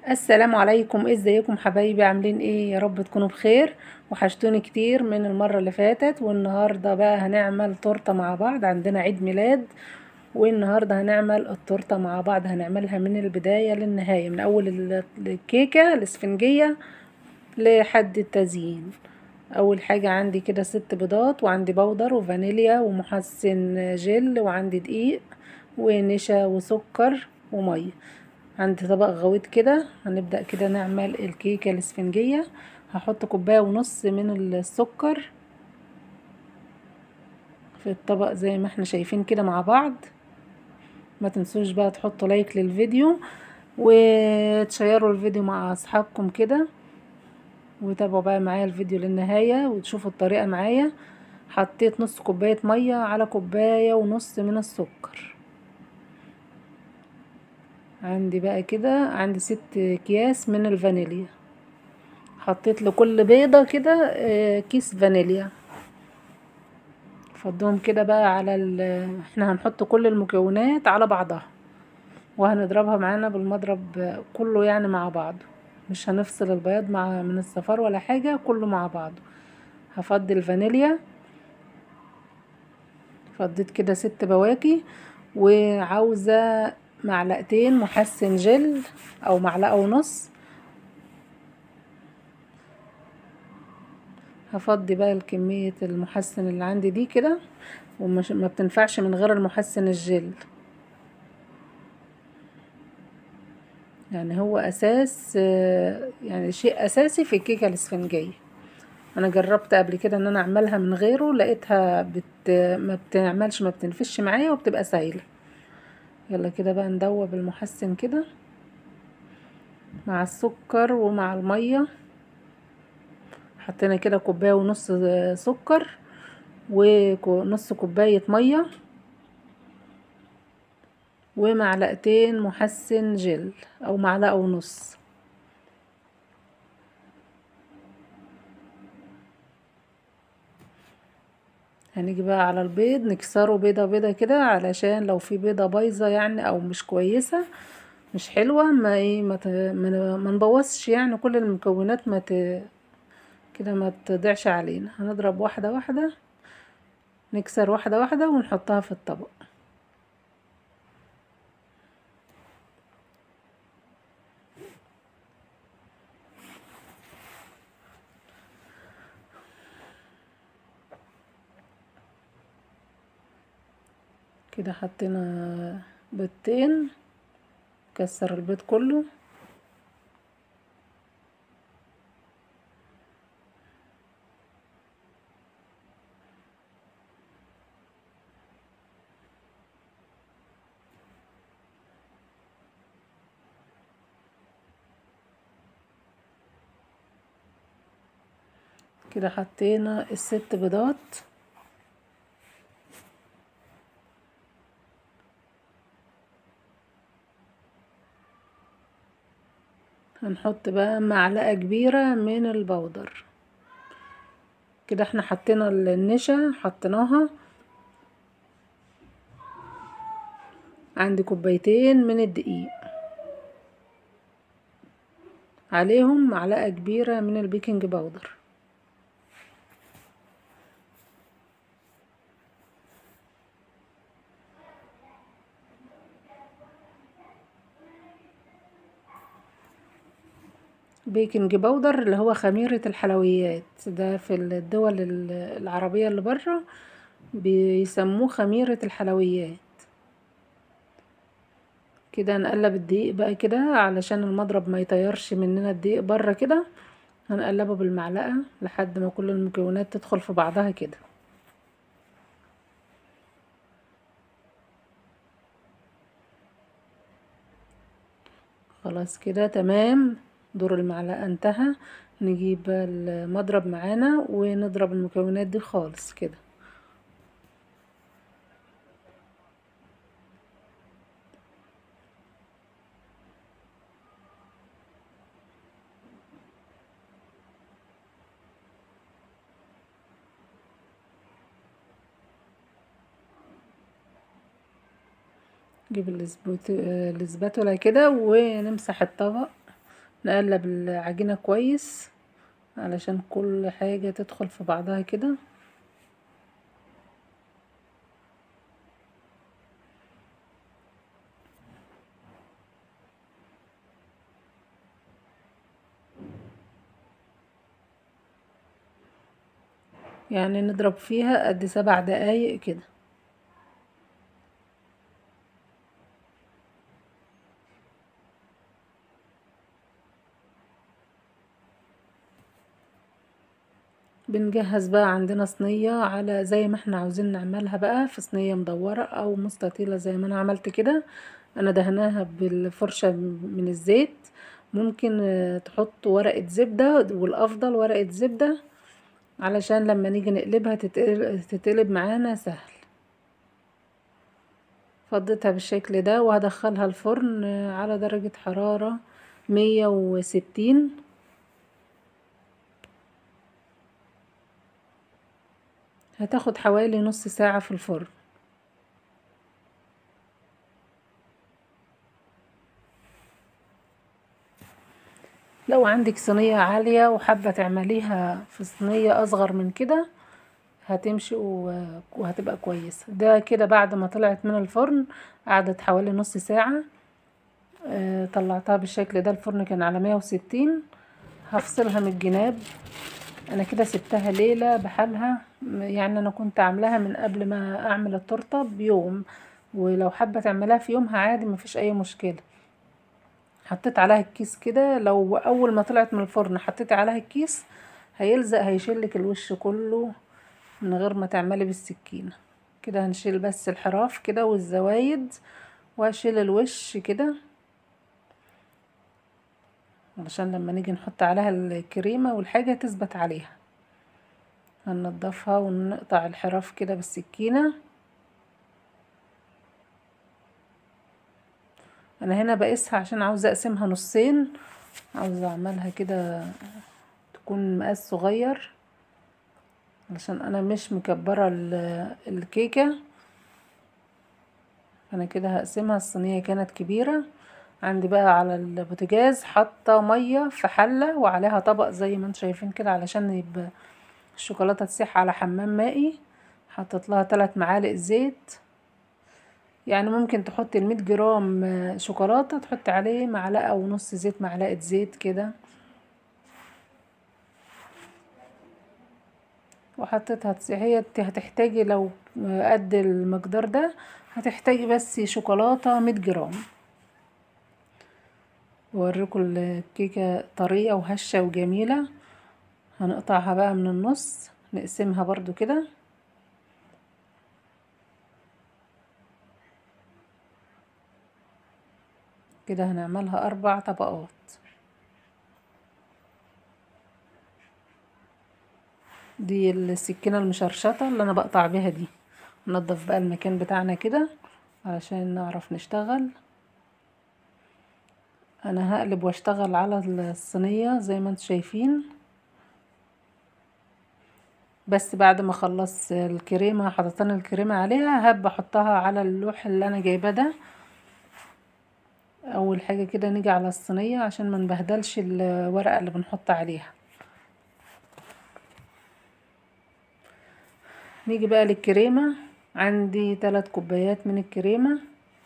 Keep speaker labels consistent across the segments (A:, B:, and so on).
A: السلام عليكم ازيكم حبايبي عاملين ايه يا رب تكونوا بخير وحشتوني كتير من المرة اللي فاتت والنهاردة بقى هنعمل تورتة مع بعض عندنا عيد ميلاد والنهاردة هنعمل التورتة مع بعض هنعملها من البداية للنهاية من اول ال- الكيكة الاسفنجية لحد التزيين اول حاجة عندي كده ست بيضات وعندي بودر وفانيليا ومحسن جل وعندي دقيق ونشا وسكر ومية عندي طبق غويط كده هنبدأ كده نعمل الكيكة الاسفنجية هحط كوباية ونص من السكر في الطبق زي ما احنا شايفين كده مع بعض ما تنسوش بقى تحطوا لايك للفيديو وتشيروا الفيديو مع اصحابكم كده وتابعوا بقى معايا الفيديو للنهاية وتشوفوا الطريقة معايا حطيت نص كوباية مية على كوباية ونص من السكر عندي بقى كده عندي ست اكياس من الفانيليا حطيت لكل بيضة كده آه، كيس فانيليا فضهم كده بقى على ال احنا هنحط كل المكونات على بعضها وهنضربها معانا بالمضرب كله يعني مع بعضه مش هنفصل البياض مع من الصفار ولا حاجة كله مع بعضه هفضي الفانيليا فضيت كده ست بواكي وعاوزة معلقتين محسن جل او معلقة ونص هفضي بقى الكمية المحسن اللي عندي دي كده ومش ما بتنفعش من غير المحسن الجل يعني هو اساس آه، يعني شيء اساسي في الكيكة الاسفنجية انا جربت قبل كده ان انا اعملها من غيره لقيتها بت ما بتعملش ما بتنفش معايا وبتبقى سايله يلا كده بقى ندوب المحسن كده مع السكر ومع المية حطينا كده كوباية ونص سكر ونص كوباية مية ومعلقتين محسن جل او معلقة ونص هنيجي بقى على البيض نكسره بيضة بيضة كده علشان لو في بيضة بايظة يعني او مش كويسة مش حلوة ما ايه ما ت- ما ما نبوظش يعني كل المكونات ما ت... كده ما تضيعش علينا هنضرب واحدة واحدة نكسر واحدة واحدة ونحطها في الطبق كده حطينا بيضتين كسر البيض كله كده حطينا الست بيضات هنحط بقى معلقة كبيرة من البودر كده احنا حطينا النشا حطيناها عندي كوبايتين من الدقيق عليهم معلقة كبيرة من البيكنج باودر بيكنج باودر اللي هو خميرة الحلويات ده في الدول ال- العربية اللي برا بيسموه خميرة الحلويات كده نقلب الدقيق بقى كده علشان المضرب ما يطيرش مننا الدقيق برا كده هنقلبه بالمعلقة لحد ما كل المكونات تدخل في بعضها كده خلاص كده تمام دور المعلقة انتهى نجيب بقى المضرب معانا ونضرب المكونات دي خالص كده نجيب الاسبوت- الاسباتولا كده ونمسح الطبق نقلب العجينة كويس علشان كل حاجة تدخل في بعضها كده يعني نضرب فيها قد سبع دقايق كده بنجهز بقى عندنا صينية على زي ما احنا عاوزين نعملها بقى في صينية مدورة او مستطيلة زي ما انا عملت كده انا دهناها بالفرشة من الزيت ممكن تحط ورقة زبدة والافضل ورقة زبدة علشان لما نيجي نقلبها تتقلب معانا سهل فضيتها بالشكل ده وهدخلها الفرن على درجة حرارة مية وستين هتاخد حوالي نص ساعة في الفرن لو عندك صينية عالية وحابة تعمليها في صينية اصغر من كده هتمشي وهتبقى كويسة ده كده بعد ما طلعت من الفرن قعدت حوالي نص ساعة آه طلعتها بالشكل ده الفرن كان على مية وستين هفصلها من الجناب انا كده سبتها ليلة بحالها يعني انا كنت عاملاها من قبل ما اعمل التورته بيوم ولو حابه تعملها في يومها عادي مفيش اي مشكله حطيت عليها الكيس كده لو اول ما طلعت من الفرن حطيتي عليها الكيس هيلزق هيشيلك الوش كله من غير ما تعملي بالسكينه كده هنشيل بس الحراف كده والزوايد وهشيل الوش كده علشان لما نيجي نحط عليها الكريمه والحاجه تثبت عليها هننضفها ونقطع الحراف كده بالسكينة انا هنا بقيسها عشان عاوزة اقسمها نصين عاوزة اعملها كده تكون مقاس صغير علشان انا مش مكبرة الكيكة انا كده هقسمها الصينية كانت كبيرة عندي بقى على البوتاجاز حاطة مية في حلة وعليها طبق زي ما انتم شايفين كده علشان يبقى الشوكولاتة تسيح على حمام مائي حطيت لها ثلاث معالق زيت يعني ممكن تحطي المية جرام شوكولاتة تحطي عليه معلقة ونص زيت معلقة زيت كده وحطيتها هي هتحتاجي لو قد المقدار ده هتحتاجي بس شوكولاتة مية جرام اوريكم الكيكة طرية وهشة وجميلة هنقطعها بقى من النص نقسمها برضو كده كده هنعملها اربع طبقات دي السكينة المشرشطة اللي انا بقطع بيها دي ننضف بقى المكان بتاعنا كده علشان نعرف نشتغل انا هقلب واشتغل على الصينية زي ما انتم شايفين بس بعد ما اخلص الكريمه حطيت الكريمه عليها هبقى احطها على اللوح اللي انا جايباه ده اول حاجه كده نيجي على الصينيه عشان ما نبهدلش الورقه اللي بنحط عليها نيجي بقى للكريمه عندي ثلاث كوبايات من الكريمه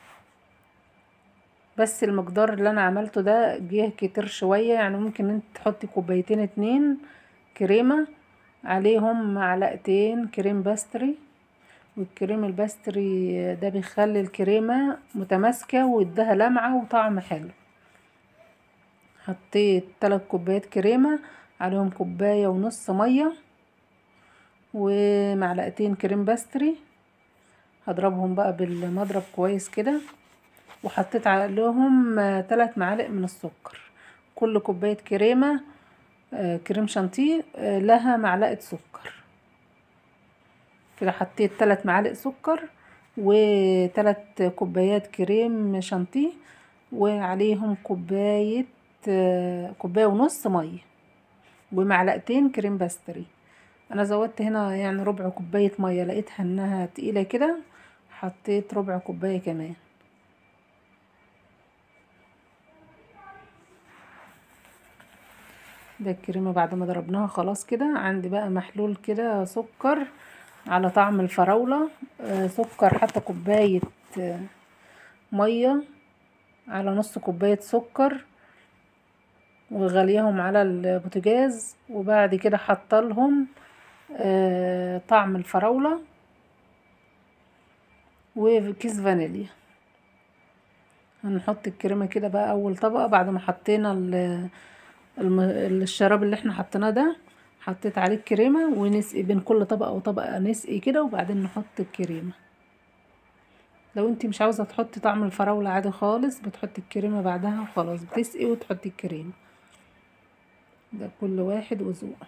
A: بس المقدار اللي انا عملته ده جه كتير شويه يعني ممكن انت تحطي كوبايتين اتنين كريمه عليهم معلقتين كريم باستري والكريم الباستري ده بيخلي الكريمة متماسكة ويديها لمعة وطعم حلو حطيت تلات كوبايات كريمة عليهم كوباية ونص مية ومعلقتين كريم باستري هضربهم بقى بالمضرب كويس كده وحطيت عليهم تلات معالق من السكر كل كوباية كريمة آه، كريم شانتيه آه، لها معلقة سكر كده حطيت ثلاث معالق سكر وثلاث كوبايات كريم شانتيه وعليهم كوباية آه، كوباية ونص مية ومعلقتين كريم باستري انا زودت هنا يعني ربع كوباية مية لقيتها انها تقيلة كده حطيت ربع كوباية كمان ده الكريمة بعد ما ضربناها خلاص كده عندي بقى محلول كده سكر على طعم الفراولة آه، سكر حتى كوباية آه، مية على نص كوباية سكر وغليهم على البوتاجاز وبعد كده حطلهم آه، طعم الفراولة وكيس فانيليا هنحط الكريمة كده بقى اول طبقة بعد ما حطينا الم... الشراب اللي احنا حطيناه ده حطيت عليه الكريمة ونسقي بين كل طبقة وطبقة نسقي كده وبعدين نحط الكريمة لو انتي مش عاوزة تحطي طعم الفراولة عادي خالص بتحطي الكريمة بعدها وخلاص بتسقي وتحطي الكريمة ده كل واحد وذوقه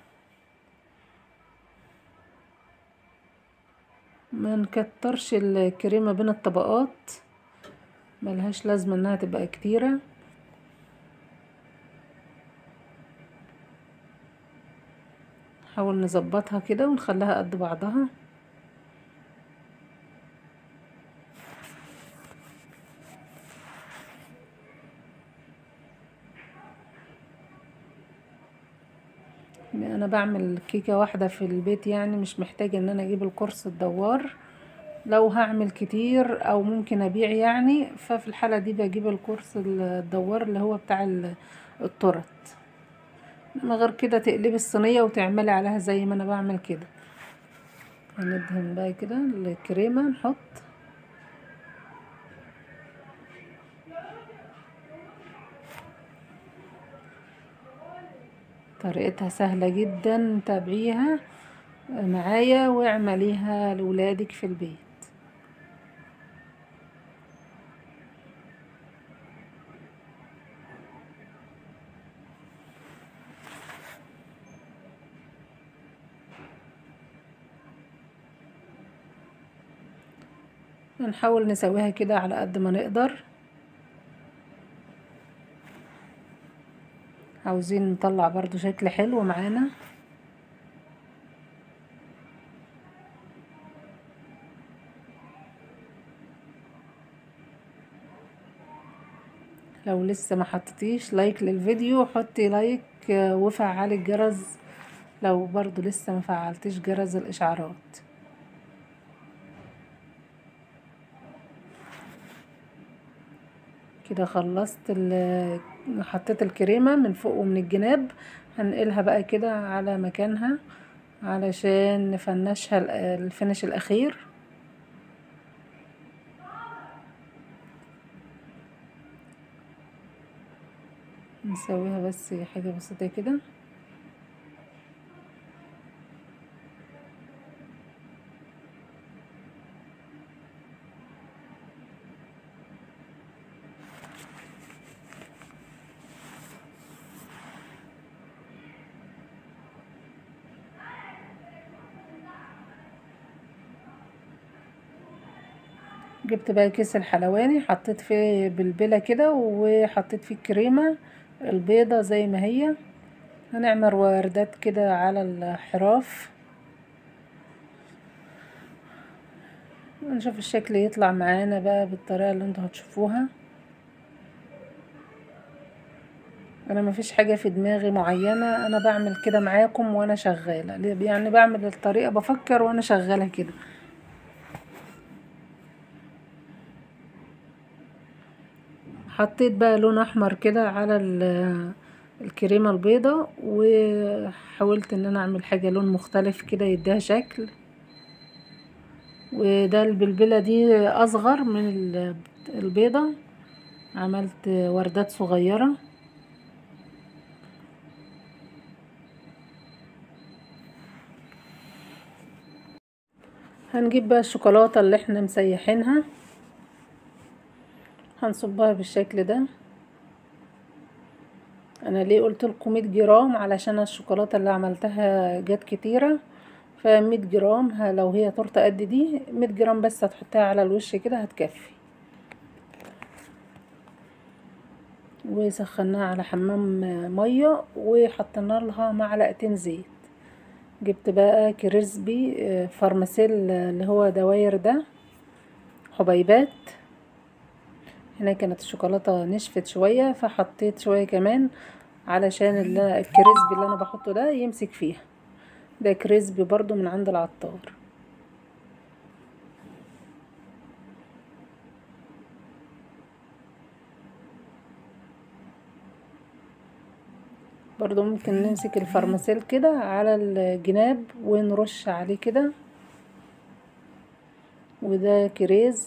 A: ما نكترش الكريمة بين الطبقات ملهاش لازمة انها تبقى كتيرة نحاول نظبطها كده ونخليها قد بعضها انا بعمل كيكة واحدة في البيت يعني مش محتاجة ان انا اجيب القرص الدوار لو هعمل كتير او ممكن ابيع يعني ففي الحالة دي بجيب القرص الدوار اللي هو بتاع التورت من غير كده تقلبي الصينية وتعملي عليها زي ما انا بعمل كده هندهن بقى كده الكريمة نحط طريقتها سهلة جدا تابعيها معايا واعمليها لولادك في البيت هنحاول نسويها كده على قد ما نقدر عاوزين نطلع برضو شكل حلو معانا لو لسه ما حطيتيش لايك للفيديو حطي لايك وفعلي الجرس لو برضو لسه ما فعلتيش جرس الاشعارات كده خلصت حطيت الكريمة من فوق ومن الجناب هنقلها بقى كده على مكانها علشان نفنشها الفنش الاخير نسويها بس حاجة بسيطة كده جبت بقى كيس الحلواني حطيت فيه بلبلة كده وحطيت فيه الكريمة البيضة زي ما هي هنعمل وردات كده على الحراف نشوف الشكل يطلع معانا بقى بالطريقة اللي انتوا هتشوفوها انا مفيش حاجة في دماغي معينة انا بعمل كده معاكم وانا شغالة يعني بعمل الطريقة بفكر وانا شغالة كده حطيت بقى لون احمر كده على الكريمة البيضة وحاولت ان انا اعمل حاجة لون مختلف كده يديها شكل وده البلبلة دي اصغر من البيضة عملت وردات صغيرة هنجيب بقى الشوكولاتة اللي احنا مسيحينها هنصبها بالشكل ده انا ليه قلت لكم 100 جرام علشان الشوكولاته اللي عملتها جت كتيره ف 100 جرام لو هي تورته قد دي 100 جرام بس هتحطيها على الوش كده هتكفي وسخناها على حمام ميه وحطينا لها معلقتين زيت جبت بقى كريسبي فارماسيل اللي هو دواير ده حبيبات هنا كانت الشوكولاتة نشفت شوية فحطيت شوية كمان علشان الكريسبي اللي انا بحطه ده يمسك فيها ده كريسبي برضو من عند العطار برضو ممكن نمسك الفرماسيل كده على الجناب ونرش عليه كده وده كريز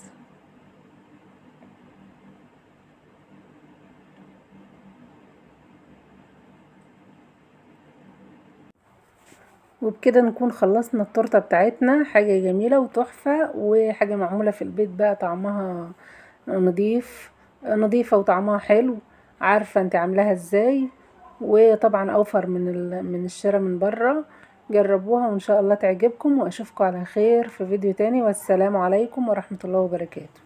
A: وبكده نكون خلصنا التورته بتاعتنا حاجه جميله وتحفه وحاجه معموله في البيت بقى طعمها نضيف نضيفه وطعمها حلو عارفه انت عاملاها ازاي وطبعا اوفر من من الشراء من بره جربوها وان شاء الله تعجبكم واشوفكم على خير في فيديو تاني والسلام عليكم ورحمه الله وبركاته